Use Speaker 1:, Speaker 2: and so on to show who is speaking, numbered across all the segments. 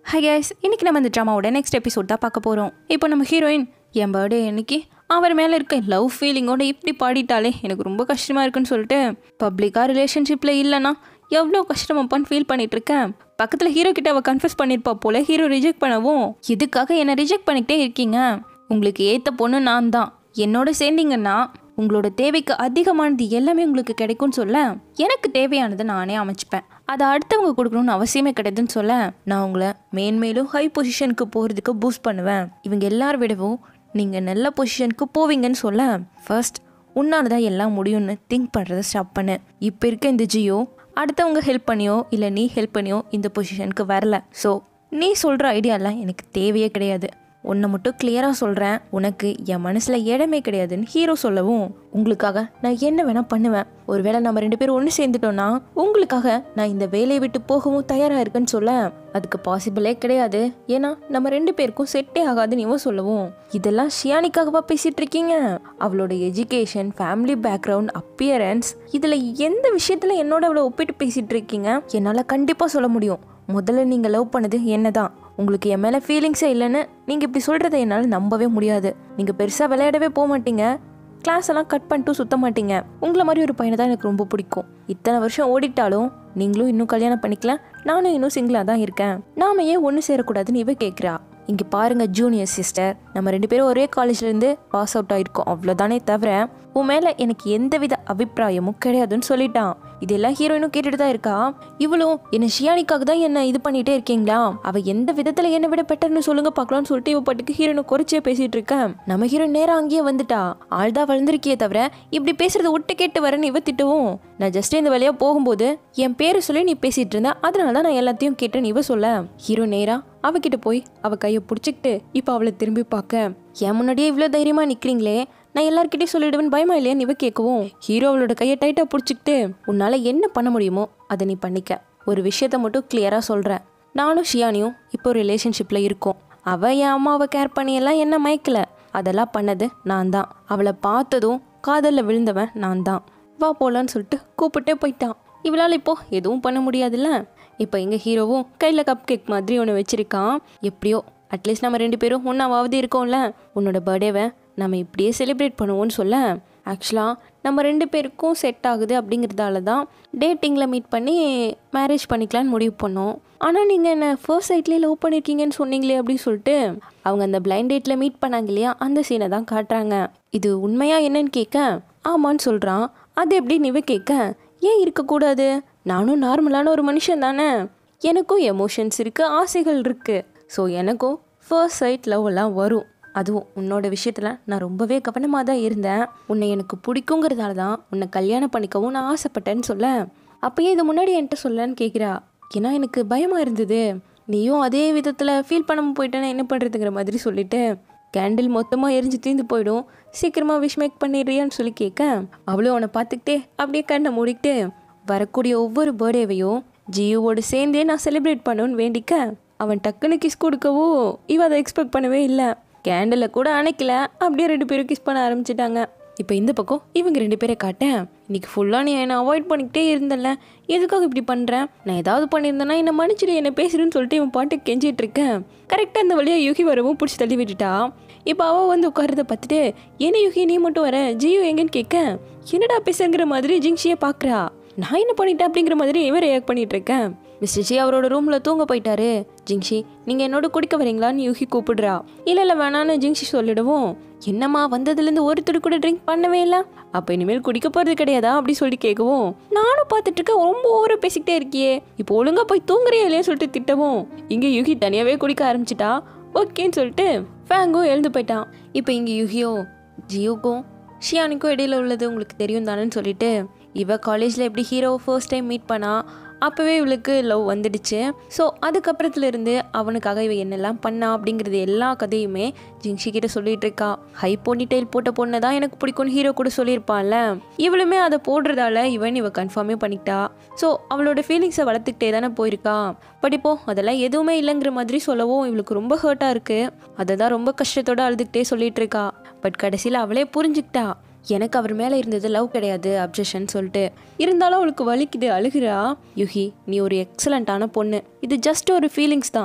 Speaker 1: high case இன்னைக்கு நம்ம இந்த ட்ராமாவோட நெக்ஸ்ட் எபிசோட் தான் பார்க்க போகிறோம் இப்போ நம்ம ஹீரோயின் என் பர்த்டே அன்னைக்கு அவர் மேலே இருக்க லவ் ஃபீலிங்கோட இப்படி பாடிட்டாலே எனக்கு ரொம்ப கஷ்டமாக இருக்குன்னு சொல்லிட்டு பப்ளிக்காக ரிலேஷன்ஷிப்பில் இல்லைன்னா எவ்வளோ கஷ்டமாப்பான்னு ஃபீல் பண்ணிட்டு இருக்கேன் பக்கத்தில் ஹீரோ கிட்ட அவள் கன்ஃபியூஸ் பண்ணியிருப்பா போல ஹீரோ ரிஜெக்ட் பண்ணவும் இதுக்காக என்னை ரிஜெக்ட் பண்ணிக்கிட்டே இருக்கீங்க உங்களுக்கு ஏற்ற பொண்ணு நான் தான் என்னோட சேர்ந்தீங்கன்னா உங்களோட தேவைக்கு அதிகமானது எல்லாமே உங்களுக்கு கிடைக்கும்னு சொல்ல எனக்கு தேவையானதை நானே அமைச்சுப்பேன் அதை அடுத்தவங்க கொடுக்கணும்னு அவசியமே கிடையாதுன்னு சொல்ல நான் உங்களை மேன்மேலும் ஹை பொசிஷனுக்கு போகிறதுக்கு பூஸ்ட் பண்ணுவேன் இவங்க எல்லாரும் விடவும் நீங்கள் நல்ல பொசிஷனுக்கு போவீங்கன்னு சொல்ல ஃபர்ஸ்ட் உன்னால தான் எல்லாம் முடியும்னு திங்க் பண்ணுறதை ஸ்டாப் பண்ணு இப்போ இருக்க இந்த ஜியோ அடுத்தவங்க ஹெல்ப் பண்ணியோ இல்லை நீ ஹெல்ப் பண்ணியோ இந்த பொசிஷனுக்கு வரல ஸோ நீ சொல்கிற ஐடியாலாம் எனக்கு தேவையே கிடையாது உன்னை மட்டும் கிளியராக சொல்கிறேன் உனக்கு என் மனசில் இடமே கிடையாதுன்னு ஹீரோ சொல்லவும் உங்களுக்காக நான் என்ன வேணால் பண்ணுவேன் ஒருவேளை நம்ம ரெண்டு பேரும் ஒன்று சேர்ந்துட்டோன்னா உங்களுக்காக நான் இந்த வேலையை விட்டு போகவும் தயாராக இருக்கேன்னு சொல்ல அதுக்கு பாசிபிளே கிடையாது ஏன்னா நம்ம ரெண்டு பேருக்கும் செட்டே ஆகாதுன்னு இவன் சொல்லவும் இதெல்லாம் ஷியானிக்காகவா பேசிட்டு இருக்கீங்க அவளோட எஜுகேஷன் ஃபேமிலி பேக்ரவுண்ட் அப்பியரன்ஸ் இதில் எந்த விஷயத்தில் என்னோட அவளை ஒப்பிட்டு பேசிட்டு இருக்கீங்க என்னால் கண்டிப்பாக சொல்ல முடியும் முதல்ல நீங்கள் லவ் பண்ணது என்ன தான் உங்களுக்கு என் மேலே ஃபீலிங்ஸே இல்லைன்னு நீங்கள் இப்படி சொல்கிறத என்னால் நம்பவே முடியாது நீங்கள் பெருசாக விளையாடவே போக மாட்டீங்க கிளாஸ் எல்லாம் கட் பண்ணிட்டு சுத்த மாட்டீங்க உங்களை மாதிரி ஒரு பையனை தான் எனக்கு ரொம்ப பிடிக்கும் இத்தனை வருஷம் ஓடிட்டாலும் நீங்களும் இன்னும் கல்யாணம் பண்ணிக்கல நானும் இன்னும் சிங்கிளாக தான் இருக்கேன் நாம ஏன் ஒன்று சேரக்கூடாதுன்னு இவ கேட்குறா இங்கே பாருங்க ஜூனியர் சிஸ்டர் நம்ம ரெண்டு பேரும் ஒரே காலேஜ்லேருந்து பாஸ் அவுட் ஆயிருக்கோம் அவ்வளோதானே தவிர உன் மேலே எனக்கு எந்தவித அபிப்பிராயமும் கிடையாதுன்னு சொல்லிட்டான் இதெல்லாம் ஹீரோயினும் கேட்டுட்டு தான் இருக்கா இவளும் என்ன ஷியானிக்காக தான் என்ன இது பண்ணிட்டே இருக்கீங்களா அவ எந்த விதத்துல என்ன விட பெட்டர்னு சொல்லுங்க பார்க்கலாம்னு சொல்லிட்டு இவ பாட்டுக்கு ஹீரோயினை குறைச்சே பேசிட்டு இருக்கேன் நம்ம ஹீரோயின் நேரம் அங்கேயே வந்துட்டா ஆள் தான் வளர்ந்துருக்கியே தவிர இப்படி பேசுறத ஒட்டு கேட்டு வரேன்னு இவ திட்டவும் நான் ஜஸ்ட் இந்த வழியா போகும்போது என் பேரை சொல்லி நீ பேசிட்டு இருந்த அதனால தான் நான் எல்லாத்தையும் கேட்டேன்னு இவ சொல்ல ஹீரோ நேரா அவகிட்ட போய் அவ கையை பிடிச்சிக்கிட்டு இப்போ அவளை திரும்பி பார்க்க என் முன்னாடியே இவ்வளோ தைரியமா நிக்கிறீங்களே நான் எல்லார்கிட்டயும் சொல்லிடுவேன் பயமா இல்லையான்னு இவ கேட்கவும் ஹீரோ அவளோட கையை டைட்டாக பிடிச்சிக்கிட்டு உன்னால என்ன பண்ண முடியுமோ அதை நீ பண்ணிக்க ஒரு விஷயத்த மட்டும் கிளியராக சொல்கிறேன் நானும் ஷியானியும் இப்போ ரிலேஷன்ஷிப்பில் இருக்கோம் அவள் என் அம்மாவை கேர் பண்ணியெல்லாம் என்ன மயக்கல அதெல்லாம் பண்ணது நான் தான் அவளை பார்த்ததும் காதலில் விழுந்தவன் நான் தான் வா போலான்னு சொல்லிட்டு கூப்பிட்டே போயிட்டான் இவளால் இப்போ எதுவும் பண்ண முடியாதுல்ல இப்போ எங்கள் ஹீரோவும் கையில் கப் கேக் மாதிரி ஒன்று வச்சிருக்கான் எப்படியோ அட்லீஸ்ட் நம்ம ரெண்டு பேரும் ஒன்றாவது இருக்கோம்ல உன்னோட பர்த்டேவை நம்ம இப்படியே செலிப்ரேட் பண்ணுவோம்னு சொல்ல ஆக்சுவலாக நம்ம ரெண்டு பேருக்கும் செட் ஆகுது அப்படிங்கிறதால தான் டேட்டிங்கில் மீட் பண்ணி மேரேஜ் பண்ணிக்கலான்னு முடிவு பண்ணோம் ஆனால் நீங்கள் என்ன ஃபர்ஸ்ட் சைட்லேயே லவ் பண்ணியிருக்கீங்கன்னு சொன்னீங்களே அப்படின்னு சொல்லிட்டு அவங்க அந்த பிளைண்ட் டேட்டில் மீட் பண்ணாங்க இல்லையா அந்த சீனை தான் காட்டுறாங்க இது உண்மையா என்னன்னு கேட்க ஆமான்னு சொல்கிறான் அது எப்படி நிவ கேட்க ஏன் இருக்கக்கூடாது நானும் நார்மலான ஒரு மனுஷன் தானே எனக்கும் எமோஷன்ஸ் இருக்குது ஆசைகள் இருக்குது ஸோ எனக்கும் ஃபர்ஸ்ட் சைட் லவ் எல்லாம் வரும் அதுவும் உன்னோட விஷயத்தில் நான் ரொம்பவே கவனமாக தான் இருந்தேன் உன்னை எனக்கு பிடிக்குங்கிறதால தான் உன்னை கல்யாணம் பண்ணிக்கவும் நான் ஆசைப்பட்டேன்னு சொல்ல அப்பயே இது முன்னாடி என்கிட்ட சொல்லன்னு கேட்குறா ஏன்னா எனக்கு பயமாக இருந்தது நீயும் அதே விதத்தில் ஃபீல் பண்ணாமல் போயிட்டேன்னா என்ன பண்ணுறதுங்கிற மாதிரி சொல்லிட்டு கேண்டில் மொத்தமாக எரிஞ்சு தீர்ந்து போயிடும் சீக்கிரமாக விஷ் மேக் பண்ணிடுறியான்னு சொல்லி கேட்க அவளும் அவனை பார்த்துக்கிட்டே அப்படியே கண்ணை மூடிக்கிட்டு வரக்கூடிய ஒவ்வொரு பர்த்டேவையும் ஜியோவோடு சேர்ந்தே நான் செலிப்ரேட் பண்ணுவேன்னு வேண்டிக்க அவன் டக்குன்னு கிஸ் கொடுக்கவோ இவ அதை எக்ஸ்பெக்ட் பண்ணவே இல்லை கேண்டிலை கூட அணைக்கல அப்படியே ரெண்டு பேரும் கிஸ் பண்ண ஆரம்பிச்சிட்டாங்க இப்போ இந்த பக்கம் இவங்க ரெண்டு பேரை காட்டேன் இன்னைக்கு ஃபுல்லாக நீ என்னை அவாய்ட் பண்ணிக்கிட்டே இருந்தல எதுக்காக இப்படி பண்ணுறேன் நான் ஏதாவது பண்ணியிருந்தேன்னா என்னை மன்னிச்சிடு என்ன பேசுறேன்னு சொல்லிட்டு இவன் பாட்டு கெஞ்சிட்டு இருக்கேன் கரெக்டாக இந்த வழியாக யுகி வரவும் பிடிச்சி தள்ளி விட்டுட்டா இப்போ அவள் வந்து உட்காரத பார்த்துட்டு என்ன யுகி நீ மட்டும் வர ஜியோ எங்கன்னு கேட்க என்னடா பேசுங்கிற மாதிரி ஜிங்ஷியை பார்க்குறா நான் என்ன பண்ணிட்டேன் அப்படிங்கிற மாதிரி இவன் ரியாக்ட் பண்ணிட்டு இருக்கேன் மிஸ்டர் ஜி அவரோட ரூமில் தூங்க போயிட்டாரு ஜிங்ஷி நீங்கள் என்னோட குடிக்க வரீங்களான்னு யூகி கூப்பிடுறா இல்லை இல்லை வேணான்னு ஜிங்ஷி சொல்லிடுவோம் என்னம்மா வந்ததுலேருந்து ஒரு துடி கூட ட்ரிங்க் பண்ணவே இல்லை அப்போ இனிமேல் குடிக்க போகிறது கிடையாதா அப்படி சொல்லி கேட்கவும் நானும் பார்த்துட்டு இருக்கேன் ரொம்ப ஓவர பேசிக்கிட்டே இருக்கியே இப்போ ஒழுங்கா போய் தூங்குறியா இல்லையா சொல்லிட்டு திட்டவும் இங்கே யுகி தனியாகவே குடிக்க ஆரம்பிச்சிட்டா ஓகேன்னு சொல்லிட்டு ஃபேங்கும் எழுந்து போயிட்டான் இப்போ இங்கே யுகியோ ஜியோக்கும் ஷியானிக்கும் இடையில உள்ளது உங்களுக்கு தெரியும் தானேன்னு சொல்லிட்டு இவ காலேஜில் எப்படி ஹீரோவை ஃபர்ஸ்ட் டைம் மீட் பண்ணா அப்போவே இவளுக்கு லவ் வந்துடுச்சு ஸோ அதுக்கப்புறத்துல இருந்து அவனுக்காக இவ என்னெல்லாம் பண்ணா அப்படிங்கிறது எல்லா கதையுமே ஜிங்ஷி கிட்ட சொல்லிட்டு இருக்கா ஹை போனி டெயில் போட்ட பொண்ணை தான் எனக்கு பிடிக்கும்னு ஹீரோ கூட சொல்லியிருப்பான்ல இவளுமே அதை போடுறதால இவன் இவ கன்ஃபார்மே பண்ணிக்கிட்டா ஸோ அவளோட ஃபீலிங்ஸை வளர்த்துக்கிட்டே தானே போயிருக்கா பட் இப்போ அதெல்லாம் எதுவுமே இல்லைங்கிற மாதிரி சொல்லவும் இவளுக்கு ரொம்ப ஹர்ட்டாக இருக்குது அதை தான் ரொம்ப கஷ்டத்தோட அழுதுகிட்டே சொல்லிட்டு இருக்கா பட் கடைசியில் அவளே புரிஞ்சுக்கிட்டா எனக்கு அவர் மேலே இருந்தது லவ் கிடையாது அப்ஜெக்ஷன் சொல்லிட்டு இருந்தாலும் அவளுக்கு வலிக்குது அழுகிறா யுகி நீ ஒரு எக்ஸலண்ட்டான பொண்ணு இது ஜஸ்ட் ஒரு ஃபீலிங்ஸ் தான்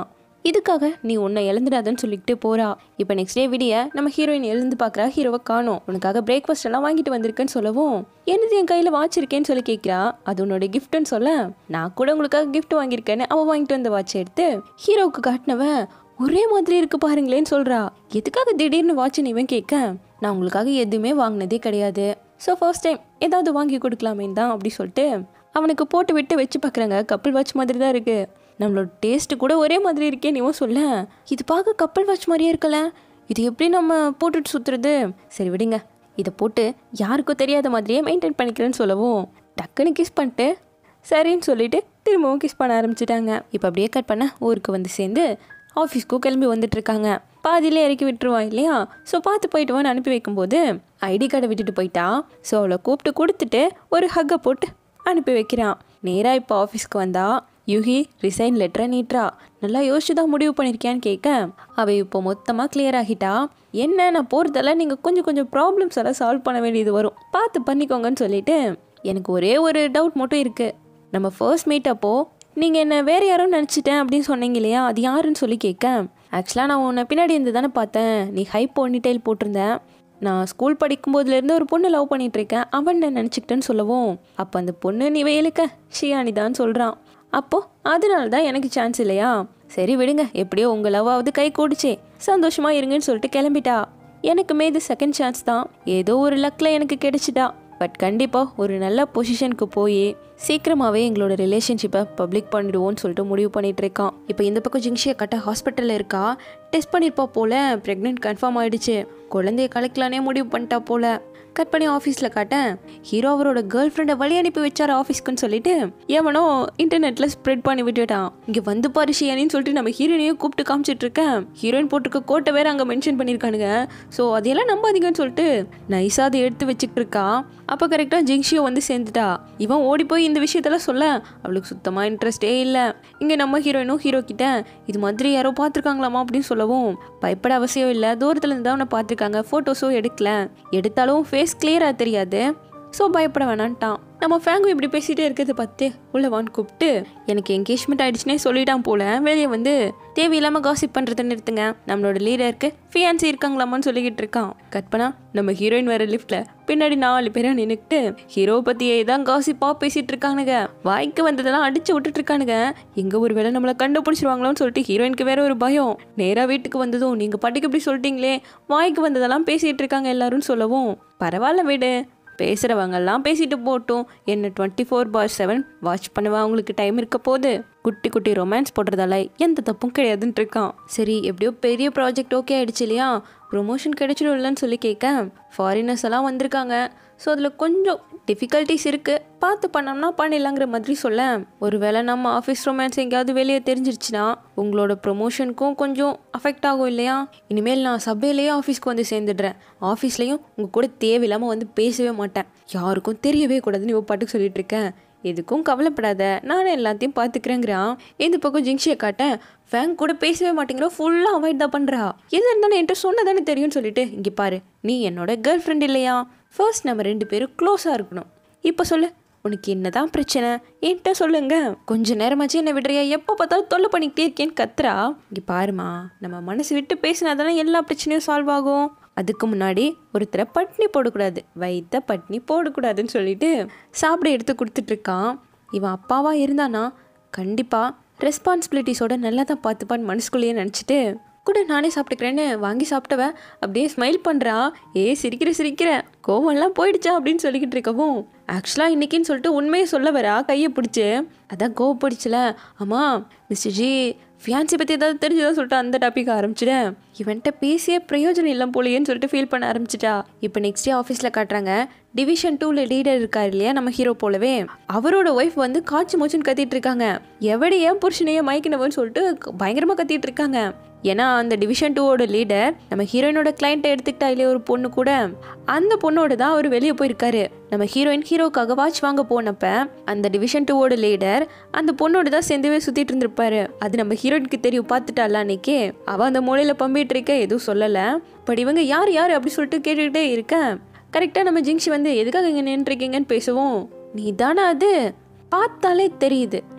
Speaker 1: இதுக்காக நீ உன்னை இழந்துடாதன்னு சொல்லிட்டு போறா இப்போ நெக்ஸ்ட் டே விடிய நம்ம ஹீரோயின் எழுந்து பார்க்குறா ஹீரோவை காணும் உனக்காக பிரேக்ஃபாஸ்ட் எல்லாம் வாங்கிட்டு வந்திருக்கேன்னு சொல்லவும் என்னது என் கையில் வாட்ச் இருக்கேன்னு சொல்லி கேட்குறா அது உன்னோட கிஃப்ட்னு சொல்ல நான் கூட உங்களுக்காக கிஃப்ட் வாங்கியிருக்கேன்னு அவள் வாங்கிட்டு வந்த வாட்ச் எடுத்து ஹீரோவுக்கு காட்டினவன் ஒரே மாதிரி இருக்கு பாருங்களேன்னு சொல்றா எதுக்காக திடீர்னு வாட்ச் இவன் கேட்க நான் உங்களுக்காக எதுவுமே வாங்கினதே கிடையாது ஸோ ஃபர்ஸ்ட் டைம் ஏதாவது வாங்கி கொடுக்கலாமேன்னு தான் அப்படி சொல்லிட்டு அவனுக்கு போட்டு விட்டு வச்சு பார்க்குறாங்க கப்பிள் வாட்ச் மாதிரி தான் இருக்கு நம்மளோட டேஸ்ட்டு கூட ஒரே மாதிரி இருக்கே நீவும் சொல்ல இது பார்க்க கப்பிள் வாட்ச் மாதிரியே இருக்கல இது எப்படி நம்ம போட்டுட்டு சுற்றுறது சரி விடுங்க இதை போட்டு யாருக்கும் தெரியாத மாதிரியே மெயின்டைன் பண்ணிக்கிறேன்னு சொல்லவும் டக்குன்னு கிஸ் பண்ணிட்டு சரின்னு சொல்லிட்டு திரும்பவும் கிஸ் பண்ண ஆரம்பிச்சிட்டாங்க இப்போ அப்படியே கட் பண்ண ஊருக்கு வந்து சேர்ந்து ஆஃபீஸ்க்கும் கிளம்பி வந்துட்டு இருக்காங்க பாதியிலே இறக்கி விட்டுருவான் இல்லையா ஸோ பார்த்து போயிட்டு வான்னு அனுப்பி வைக்கும்போது ஐடி கார்டை விட்டுட்டு போயிட்டா ஸோ அவளை கூப்பிட்டு கொடுத்துட்டு ஒரு ஹக்கை போட்டு அனுப்பி வைக்கிறான் நேராக இப்போ ஆஃபீஸ்க்கு வந்தா யுகி ரிசைன் லெட்டரை நீட்றா நல்லா யோசிச்சு தான் முடிவு பண்ணியிருக்கியான்னு கேட்க அவள் இப்போ மொத்தமாக கிளியர் ஆகிட்டா என்ன நான் போகிறதெல்லாம் நீங்கள் கொஞ்சம் கொஞ்சம் ப்ராப்ளம்ஸ் எல்லாம் சால்வ் பண்ண வேண்டியது வரும் பார்த்து பண்ணிக்கோங்கன்னு சொல்லிட்டு எனக்கு ஒரே ஒரு டவுட் மட்டும் இருக்குது நம்ம ஃபர்ஸ்ட் மீட் அப்போ நீங்கள் என்ன வேறு யாரும் நினச்சிட்டேன் அப்படின்னு சொன்னீங்க இல்லையா அது யாருன்னு சொல்லி கேட்க ஆக்சுவலாக நான் உன்னை பின்னாடி இருந்து தானே பார்த்தேன் நீ ஹை போனி டைல் போட்டிருந்தேன் நான் ஸ்கூல் படிக்கும்போதுலேருந்து ஒரு பொண்ணு லவ் பண்ணிட்டு இருக்கேன் அவன் நான் நினச்சிக்கிட்டேன்னு சொல்லவும் அப்போ அந்த பொண்ணு நீ வேலுக்க ஷியானி தான் சொல்கிறான் அப்போ அதனால தான் எனக்கு சான்ஸ் இல்லையா சரி விடுங்க எப்படியோ உங்கள் லவ்வாவது கை கூடிச்சே சந்தோஷமா இருங்கன்னு சொல்லிட்டு கிளம்பிட்டா எனக்குமே இது செகண்ட் சான்ஸ் தான் ஏதோ ஒரு லக்கில் எனக்கு கிடைச்சிட்டா பட் கண்டிப்பாக ஒரு நல்ல பொசிஷனுக்கு போய் சீக்கிரமாகவே எங்களோட ரிலேஷன்ஷிப்பை பப்ளிக் பண்ணிடுவோம்னு சொல்லிட்டு முடிவு பண்ணிட்டு இருக்கான் இப்போ இந்த பக்கம் ஜிங்ஷியை கட்ட ஹாஸ்பிட்டலில் இருக்கா டெஸ்ட் பண்ணியிருப்பா போல ப்ரெக்னென்ட் கன்ஃபார்ம் ஆயிடுச்சு குழந்தைய கலக்கலானே முடிவு பண்ணிட்டா போல கட் பண்ணி ஆஃபீஸில் காட்டேன் ஹீரோ அவரோட கேர்ள் ஃப்ரெண்டை வழி அனுப்பி வச்சார் ஆஃபீஸ்க்குன்னு சொல்லிட்டு எவனோ இன்டர்நெட்டில் ஸ்ப்ரெட் பண்ணி விட்டுட்டான் இங்கே வந்து பாரு ஷியானின்னு சொல்லிட்டு நம்ம ஹீரோயினையும் கூப்பிட்டு காமிச்சிட்டு இருக்கேன் ஹீரோயின் போட்டிருக்க கோட்டை வேற அங்கே மென்ஷன் பண்ணியிருக்கானுங்க ஸோ அதையெல்லாம் நம்பாதீங்கன்னு சொல்லிட்டு நைஸாக அதை எடுத்து வச்சுக்கிட்டு இருக்கா அப்போ கரெக்டாக ஜிங்ஷியோ வந்து சேர்ந்துட்டா இவன் ஓடி போய் இந்த விஷயத்தெல்லாம் சொல்ல அவளுக்கு சுத்தமாக இன்ட்ரெஸ்டே இல்லை இங்கே நம்ம ஹீரோயினும் ஹீரோ கிட்ட இது மாதிரி யாரோ பார்த்துருக்காங்களாமா அப்படின்னு சொல்லவும் பயப்பட அவசியம் இல்லை தூரத்துல இருந்து தான் அவனை பார்த்துருக்காங்க ஃபோட்டோஸும் எடுக்கல எடுத்தாலும் ஃபேஸ் கிளியராக தெரியாது ஸோ பயப்பட வேணான்ட்டான் நம்ம ஃபேங்கு இப்படி பேசிகிட்டே இருக்கிறத பார்த்து உள்ள வான்னு கூப்பிட்டு எனக்கு என்கேஜ்மெண்ட் ஆயிடுச்சுனே சொல்லிட்டான் போல வெளியே வந்து தேவையில்லாமல் காசிப் பண்ணுறதை நிறுத்துங்க நம்மளோட லீடருக்கு ஃபியான்சி இருக்காங்களாமான்னு சொல்லிக்கிட்டு இருக்கான் கட் பண்ணா நம்ம ஹீரோயின் வேற லிஃப்ட்டில் பின்னாடி நாலு பேரை நின்றுக்கிட்டு ஹீரோ பற்றியே தான் காசிப்பாக பேசிகிட்டு இருக்கானுங்க வாய்க்கு வந்ததெல்லாம் அடிச்சு விட்டுட்டு இருக்கானுங்க எங்கே ஒரு வேளை நம்மளை கண்டுபிடிச்சிருவாங்களோன்னு சொல்லிட்டு ஹீரோயினுக்கு வேற ஒரு பயம் நேராக வீட்டுக்கு வந்ததும் நீங்கள் பாட்டுக்கு இப்படி சொல்லிட்டீங்களே வாய்க்கு வந்ததெல்லாம் பேசிகிட்டு இருக்காங்க எல்லாரும் சொல்லவும் பரவாயில்ல விடு பேசுகிறவங்கெல்லாம் பேசிட்டு போட்டும் என்ன டுவெண்ட்டி ஃபோர் பார் செவன் வாட்ச் பண்ணவா அவங்களுக்கு டைம் இருக்க போது குட்டி குட்டி ரொமான்ஸ் போடுறதால எந்த தப்பும் கிடையாதுன்னு இருக்கான் சரி எப்படியோ பெரிய ப்ராஜெக்ட் ஓகே ஆயிடுச்சு இல்லையா ப்ரொமோஷன் கிடைச்சிடும் இல்லைன்னு சொல்லி கேட்க ஃபாரினர்ஸ் எல்லாம் வந்திருக்காங்க ஸோ அதில் கொஞ்சம் டிஃபிகல்ட்டிஸ் இருக்குது பார்த்து பண்ணோம்னா பண்ணிடலாங்கிற மாதிரி சொல்ல ஒருவேளை நம்ம ஆஃபீஸ் ரொமான்ஸ் எங்கேயாவது வெளியே தெரிஞ்சிருச்சுன்னா உங்களோட ப்ரொமோஷனுக்கும் கொஞ்சம் அஃபெக்ட் ஆகும் இல்லையா இனிமேல் நான் சபையிலேயே ஆஃபீஸ்க்கு வந்து சேர்ந்துடுறேன் ஆஃபீஸ்லேயும் உங்கள் கூட தேவையில்லாமல் வந்து பேசவே மாட்டேன் யாருக்கும் தெரியவே கூடாதுன்னு இவ பாட்டுக்கு சொல்லிட்டு இருக்கேன் எதுக்கும் கவலைப்படாத நானே எல்லாத்தையும் பார்த்துக்கிறேங்கிறான் இந்த பக்கம் ஜிங்ஷியை காட்ட ஃபேங் கூட பேசவே மாட்டேங்கிறா ஃபுல்லாக அவாய்ட் தான் பண்ணுறா எது இருந்தாலும் என்கிட்ட சொன்னதானே தெரியும்னு சொல்லிட்டு இங்கே பாரு நீ என்னோட கேர்ள் ஃப்ரெண்ட் இல்லையா ஃபர்ஸ்ட் நம்ம ரெண்டு பேரும் க்ளோஸாக இருக்கணும் இப்போ சொல்லு உனக்கு என்னதான் பிரச்சனை என்கிட்ட சொல்லுங்க கொஞ்ச நேரமாச்சு என்ன விடுறியா எப்போ பார்த்தாலும் தொல்லை பண்ணிக்கிட்டே இருக்கேன்னு கத்துறா இங்கே பாருமா நம்ம மனசு விட்டு பேசினா தானே எல்லா பிரச்சனையும் சால்வ் ஆகும் அதுக்கு முன்னாடி ஒருத்தரை பட்னி போடக்கூடாது வைத்த பட்னி போடக்கூடாதுன்னு சொல்லிட்டு சாப்பிட எடுத்து கொடுத்துட்ருக்கான் இவன் அப்பாவா இருந்தானா கண்டிப்பாக ரெஸ்பான்சிபிலிட்டிஸோட நல்லா தான் பார்த்துப்பான்னு மனசுக்குள்ளேயே நினச்சிட்டு கூட நானே சாப்பிட்டுக்கிறேன்னு வாங்கி சாப்பிட்டவ அப்படியே ஸ்மைல் பண்ணுறா ஏ சிரிக்கிற சிரிக்கிற கோவம்லாம் போயிடுச்சா அப்படின்னு சொல்லிக்கிட்டு இருக்கவும் ஆக்சுவலாக இன்னைக்குன்னு சொல்லிட்டு உண்மையை சொல்ல வரா கையை பிடிச்சி அதான் கோவப்படிச்சல அம்மா மிஸ்டர் ஜி ஃபியான்சி பற்றி ஏதாவது தெரிஞ்சதா சொல்லிட்டு அந்த டாபிக் ஆரம்பிச்சிட்டேன் இவன்கிட்ட பேசிய பிரயோஜனம் இல்லை போலியேன்னு சொல்லிட்டு ஃபீல் பண்ண ஆரம்பிச்சிட்டா இப்போ நெக்ஸ்ட் டே ஆஃபீஸில் காட்டுறாங்க டிவிஷன் டூவில் லீடர் இருக்கார் இல்லையா நம்ம ஹீரோ போலவே அவரோட ஒய்ஃப் வந்து காய்ச்சி மூச்சுன்னு கத்திட்டு இருக்காங்க எவடி ஏன் புருஷனையே மயக்கினவன்னு சொல்லிட்டு பயங்கரமாக கத்திட்டு இருக்காங்க ஏன்னா அந்த டிவிஷன் டூவோட லீடர் நம்ம ஹீரோயினோட கிளைண்ட்டை எடுத்துக்கிட்டா இல்லையா ஒரு பொண்ணு கூட அந்த பொண்ணோட தான் அவர் வெளியே போயிருக்காரு நம்ம ஹீரோயின் ஹீரோக்காக வாட்ச் வாங்க போனப்ப அந்த டிவிஷன் டூவோட லீடர் அந்த பொண்ணோட தான் சேர்ந்துவே சுத்திட்டு இருந்திருப்பாரு அது நம்ம ஹீரோயினுக்கு தெரியும் பார்த்துட்டால அன்னைக்கு அவ அந்த மூலையில பம்பிட்டு இருக்க எதுவும் சொல்லல பட் இவங்க யார் யார் அப்படி சொல்லிட்டு கேட்டுக்கிட்டே இருக்க கரெக்டாக நம்ம ஜிங்ஷி வந்து எதுக்காக இங்கே நின்றுருக்கீங்கன்னு பேசவும் நீ தானே அது பார்த்தாலே தெரியுது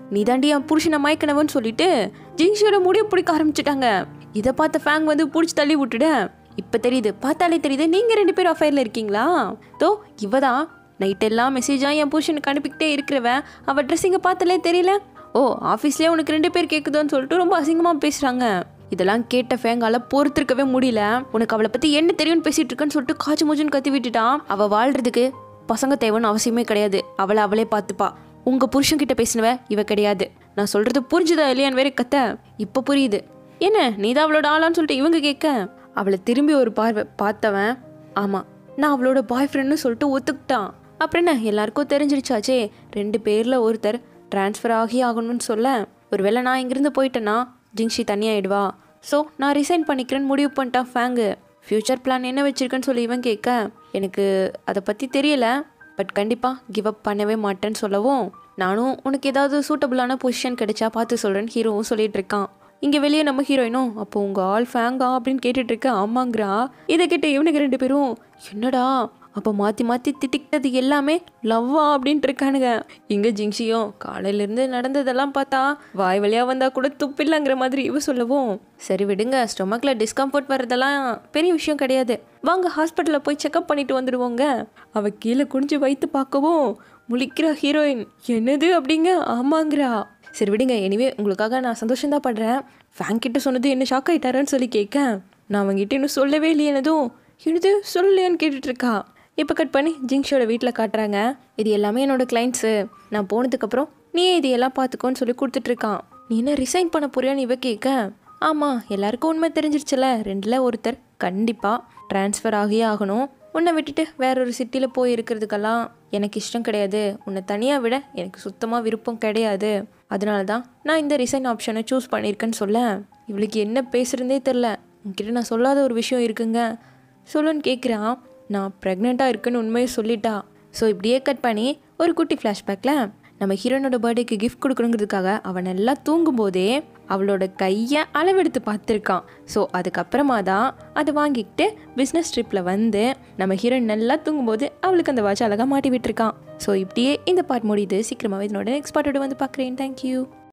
Speaker 1: நீ தாண்டி என் புருஷனை மயக்கனவன்னு சொல்லிட்டு ஜிங்ஷியோட முடிய பிடிக்க ஆரம்பிச்சிட்டாங்க இதை பார்த்த ஃபேங் வந்து பிடிச்சி தள்ளி விட்டுட இப்போ தெரியுது பார்த்தாலே தெரியுது நீங்கள் ரெண்டு பேரும் அஃபேரில் இருக்கீங்களா தோ இவ தான் நைட் எல்லாம் மெசேஜாக என் புருஷனுக்கு அனுப்பிக்கிட்டே இருக்கிறவன் அவள் ட்ரெஸ்ஸிங்கை பார்த்தாலே தெரியல ஓ ஆஃபீஸ்லேயே உனக்கு ரெண்டு பேர் கேட்குதோன்னு சொல்லிட்டு ரொம்ப அசிங்கமாக பேசுகிறாங்க இதெல்லாம் கேட்ட ஃபேங்கால பொறுத்திருக்கவே முடியல உனக்கு அவளை பற்றி என்ன தெரியும்னு பேசிட்டு இருக்கேன்னு சொல்லிட்டு காய்ச்சி மூச்சுன்னு கத்தி விட்டுட்டான் அவள் வாழ்றதுக்கு பசங்க தேவைன்னு அவசியமே கிடையாது அவளை அவளே பார்த்துப்பா உங்கள் புருஷன்கிட்ட பேசினவ இவ கிடையாது நான் சொல்கிறது புரிஞ்சுதா இல்லையான்னு வேற கத்த இப்போ புரியுது என்ன நீ தான் அவளோட ஆளான்னு சொல்லிட்டு இவங்க கேட்க அவளை திரும்பி ஒரு பார்வை பார்த்தவன் ஆமாம் நான் அவளோட பாய் ஃப்ரெண்டுன்னு சொல்லிட்டு ஒத்துக்கிட்டான் அப்புறம் என்ன எல்லாருக்கும் தெரிஞ்சிருச்சாச்சே ரெண்டு பேரில் ஒருத்தர் ட்ரான்ஸ்ஃபர் ஆகி ஆகணும்னு சொல்ல ஒருவேளை நான் இங்கிருந்து போயிட்டேன்னா ஜிங்ஷி தனியாயிடுவா ஸோ நான் ரிசைன் பண்ணிக்கிறேன்னு முடிவு பண்ணிட்டான் ஃபேங்கு ஃப்யூச்சர் பிளான் என்ன வச்சிருக்கேன்னு சொல்லி இவன் கேட்க எனக்கு அதை பற்றி தெரியல பட் கண்டிப்பாக கிவ் அப் பண்ணவே மாட்டேன்னு சொல்லவும் நானும் உனக்கு ஏதாவது சூட்டபுளான பொசிஷன் கிடைச்சா பார்த்து சொல்கிறேன்னு ஹீரோவும் சொல்லிட்டு இருக்கான் இங்கே வெளியே நம்ம ஹீரோயினும் அப்போ உங்கள் ஆள் ஃபேங்கா அப்படின்னு கேட்டுட்டு இருக்க ஆமாங்கிறா இதை கேட்ட இவனுக்கு ரெண்டு பேரும் என்னடா அப்போ மாற்றி மாற்றி திட்டிக்கிட்டது எல்லாமே லவ்வா அப்படின்ட்டு இருக்கானுங்க இங்கே ஜிங்ஷியும் காலையிலேருந்து நடந்ததெல்லாம் பார்த்தா வாய் வழியாக வந்தால் கூட துப்பில்லைங்கிற மாதிரி இவ சொல்லவும் சரி விடுங்க ஸ்டொமக்கில் டிஸ்கம்ஃபர்ட் வர்றதெல்லாம் பெரிய விஷயம் கிடையாது வாங்க ஹாஸ்பிட்டலில் போய் செக்அப் பண்ணிட்டு வந்துடுவோங்க அவ கீழே குனிஞ்சு வைத்து பார்க்கவும் முழிக்கிறா ஹீரோயின் என்னது அப்படிங்க ஆமாங்கிறா சரி விடுங்க எனிவே உங்களுக்காக நான் சந்தோஷம் தான் படுறேன் ஃபேன் கிட்ட சொன்னது என்ன ஷாக் ஆயிட்டாருன்னு சொல்லி கேட்க நான் அவங்ககிட்ட இன்னும் சொல்லவே இல்லையே என்னதும் என்னது சொல்லலையான்னு கேட்டுட்டு இருக்கா இப்போ கட் பண்ணி ஜிங்ஷோட வீட்டில் காட்டுறாங்க இது எல்லாமே என்னோட கிளைண்ட்ஸு நான் போனதுக்கப்புறம் நீ இது எல்லாம் பார்த்துக்கோன்னு சொல்லி கொடுத்துட்ருக்கான் நீ என்ன ரிசைன் பண்ண போறியான்னு இவ கேட்க ஆமாம் எல்லாருக்கும் உண்மை தெரிஞ்சிருச்சுல ரெண்டில் ஒருத்தர் கண்டிப்பாக ட்ரான்ஸ்ஃபர் ஆகியே ஆகணும் உன்னை விட்டுட்டு வேற ஒரு சிட்டியில் போய் இருக்கிறதுக்கெல்லாம் எனக்கு இஷ்டம் கிடையாது உன்னை தனியாக விட எனக்கு சுத்தமாக விருப்பம் கிடையாது அதனால தான் நான் இந்த ரிசைன் ஆப்ஷனை சூஸ் பண்ணியிருக்கேன்னு சொல்ல இவளுக்கு என்ன பேசுகிறதே தெரில உங்ககிட்ட நான் சொல்லாத ஒரு விஷயம் இருக்குங்க சொல்லுன்னு கேட்குறான் நான் ப்ரெக்னெண்ட்டாக இருக்குன்னு உண்மையை சொல்லிட்டா ஸோ இப்படியே கட் பண்ணி ஒரு குட்டி ஃப்ளாஷ்பேக்கில் நம்ம ஹீரோனோட பர்த்டேக்கு கிஃப்ட் கொடுக்கணுங்கிறதுக்காக அவன் நல்லா தூங்கும்போதே அவளோட கையை அளவெடுத்து பார்த்துருக்கான் ஸோ அதுக்கப்புறமா தான் அதை வாங்கிக்கிட்டு பிஸ்னஸ் ட்ரிப்பில் வந்து நம்ம ஹீரோயின் நல்லா தூங்கும்போது அவளுக்கு அந்த வாட்ச் அழகாக மாட்டி விட்டுருக்கான் ஸோ இப்படியே இந்த பார்ட் முடியுது சீக்கிரமாகவே இதனோட நெக்ஸ்ட் பார்ட்டோட வந்து பார்க்குறேன் தேங்க்யூ